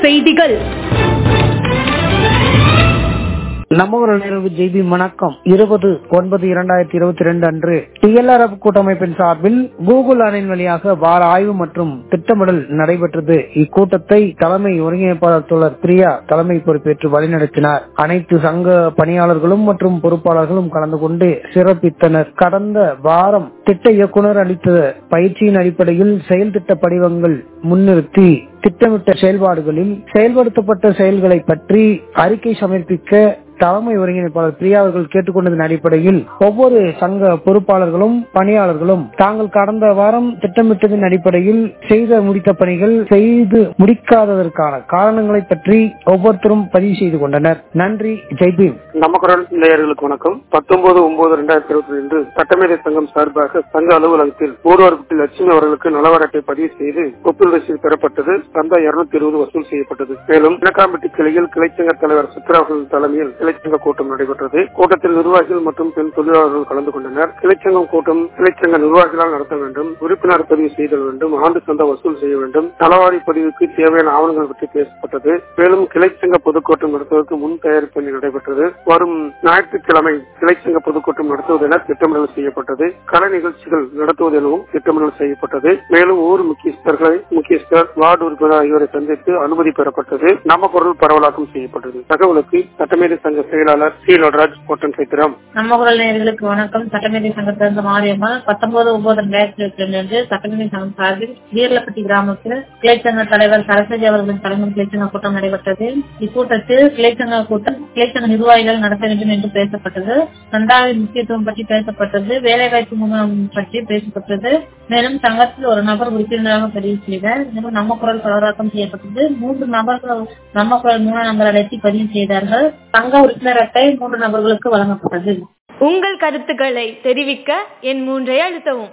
செய்திகள் நம்ம ஒரு நிகழ்வு ஜெய்பி வணக்கம் இருபது ஒன்பது இரண்டாயிரத்தி இருபத்தி ரெண்டு அன்று டிஎல்ஆர்எஃப் கூட்டமைப்பின் சார்பில் கூகுள் அணின் வழியாக வார ஆய்வு மற்றும் திட்டமிடல் நடைபெற்றது இக்கூட்டத்தை தலைமை ஒருங்கிணைப்பாளர் தோழர் பிரியா தலைமை பொறுப்பேற்று வழிநடத்தினார் அனைத்து சங்க பணியாளர்களும் மற்றும் பொறுப்பாளர்களும் கலந்து கொண்டு சிறப்பித்தனர் கடந்த வாரம் திட்ட இயக்குனர் அளித்த பயிற்சியின் அடிப்படையில் செயல் திட்ட படிவங்கள் முன்னிறுத்தி திட்டமிட்ட செயல்பாடுகளில் செயல்படுத்தப்பட்ட செயல்களை பற்றி அறிக்கை சமர்ப்பிக்க தலைமை ஒருங்கிணைப்பாளர் பிரியா அவர்கள் கேட்டுக்கொண்டதன் அடிப்படையில் ஒவ்வொரு சங்க பொறுப்பாளர்களும் பணியாளர்களும் தாங்கள் கடந்த வாரம் திட்டமிட்டதன் அடிப்படையில் செய்த முடித்த பணிகள் செய்து முடிக்காததற்கான காரணங்களை பற்றி ஒவ்வொருத்தரும் பதிவு செய்து கொண்டனர் நன்றி ஜெய்பீம் நம்ம குரல் நேயர்களுக்கு வணக்கம் பத்தொன்பது ஒன்பது ரெண்டாயிரத்தி இருபத்தி ரெண்டு சட்டமேதை சங்கம் சார்பாக சங்க அலுவலகத்தில் ஊர்வரப்பட்டி லட்சுமி அவர்களுக்கு நலவரட்டை பதிவு செய்து ஒப்புதல் ரசீது பெறப்பட்டது சந்தா இருநூத்தி இருபது வசூல் செய்யப்பட்டது மேலும் இலக்காம்பட்டி கிளையில் கிளைச்சங்க தலைவர் சித்ரா அவர்கள் தலைமையில் கிளைச்சங்க கூட்டம் நடைபெற்றது கூட்டத்தில் நிர்வாகிகள் மற்றும் பெண் தொழிலாளர்கள் கலந்து கொண்டனர் கிளைச்சங்கம் கூட்டம் கிளைச்சங்க நிர்வாகிகளால் நடத்த வேண்டும் உறுப்பினர் பதிவு செய்தல் வேண்டும் ஆண்டு சந்தா வசூல் செய்ய வேண்டும் நலவாரி பதிவுக்கு தேவையான ஆவணங்கள் பற்றி பேசப்பட்டது மேலும் கிளைச்சங்க பொதுக்கூட்டம் நடத்துவதற்கு முன் தயாரிப்பு பணி நடைபெற்றது வரும் ஞாயிற்றுக்கிழமை கிளைச்சங்க பொதுக்கூட்டம் நடத்துவது என திட்டமிடல் செய்யப்பட்டது கலை நிகழ்ச்சிகள் நடத்துவது எனவும் திட்டமிடல் செய்யப்பட்டது மேலும் ஊர் முக்கியஸ்தர்களை முக்கியஸ்தர் வார்டு உறுப்பினர் ஆகியோரை சந்தித்து அனுமதி பெறப்பட்டது நம்ம பொருள் பரவலாக்கம் செய்யப்பட்டது தகவலுக்கு சட்டமேதை சங்க செயலாளர் சி நடராஜ் கோட்டன் சைத்திரம் நம்ம குரல் நேயர்களுக்கு வணக்கம் சட்டமேதை சங்கத்திலிருந்து மாரியம்மாள் பத்தொன்பது ஒன்பது ரெண்டாயிரத்தி இருபத்தி ரெண்டு அன்று சட்டமேதை சங்கம் சார்பில் வீரலப்பட்டி கிராமத்தில் கிளைச்சங்க தலைவர் சரஸ்வதி அவர்களின் தலைமையில் கிளைச்சங்க கூட்டம் நடைபெற்றது இக்கூட்டத்தில் கிளைச்சங்க கூட்டம் கிளைச்சங்க நிர்வாகிகள் நடத்த வேண்டும் என்று பேசப்பட்டது சந்தாவின் முக்கியத்துவம் பற்றி பேசப்பட்டது வேலைவாய்ப்பு முகாம் பற்றி பேசப்பட்டது மேலும் சங்கத்தில் ஒரு நபர் உறுப்பினராக பதிவு செய்தார் மேலும் நம்ம குரல் பரவலாக்கம் செய்யப்பட்டது மூன்று நபர்கள் நம்ம குரல் மூணாம் நம்பர் அழைத்து பதிவு செய்தார்கள் சங்க உறுப்பினர் அட்டை மூன்று நபர்களுக்கு வழங்கப்பட்டது உங்கள் கருத்துக்களை தெரிவிக்க என் மூன்றை அழுத்தவும்